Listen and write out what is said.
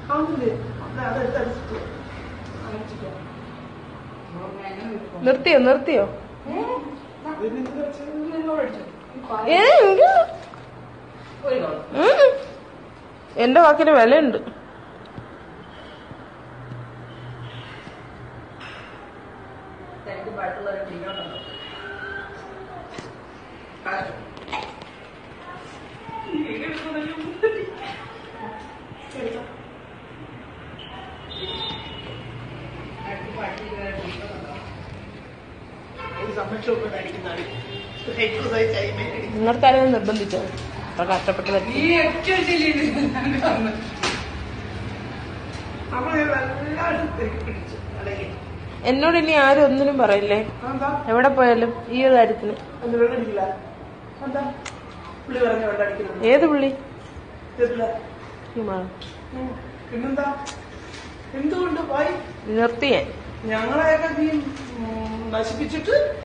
കാണുന്നില്ലേ അത് അതെടുത്ത് അടിച്ചിട്ട് അടിച്ചിട്ടോ നിർത്തിയോ നിർത്തിയോ ഇത് ഇത് വെച്ച് നിങ്ങളോട് അടിച്ചോ ഏ എനിക്ക് ഒരു കളർ ഉം. എന്റെ വാക്കിന് വിലയുണ്ട് എനിക്ക് പഴത്തുള്ള ഒരു ടീനുണ്ടല്ലോ നിങ്ങൾക്കാരും നിർബന്ധിച്ചോ അപ്പൊ കഷ്ടപ്പെട്ട് പറ്റി നീ ഏറ്റവും ചെല്ലിയത് അപ്പൊ ഞാൻ വല്ലാണ്ട് തിരക്കി പിടിച്ചു അല്ലെങ്കിൽ എന്നോട് ഇനി ആരും ഒന്നിനും പറയില്ലേ എന്താ എവിടെ പോയാലും ഈ ഒരു കാര്യത്തിന് അത് വെള്ളം അടിക്കില്ല എന്താ പുള്ളി പറഞ്ഞ വെള്ളം അടിക്കുന്നത് ഏത് പുള്ളി ഇതില്ല. ഈ മാ- ഉം. പിന്നെന്താ എന്തുകൊണ്ട് പോയി നിർത്തി ഞാൻ ഞങ്ങളെയൊക്കെ നീ ഉം, നശിപ്പിച്ചിട്ട്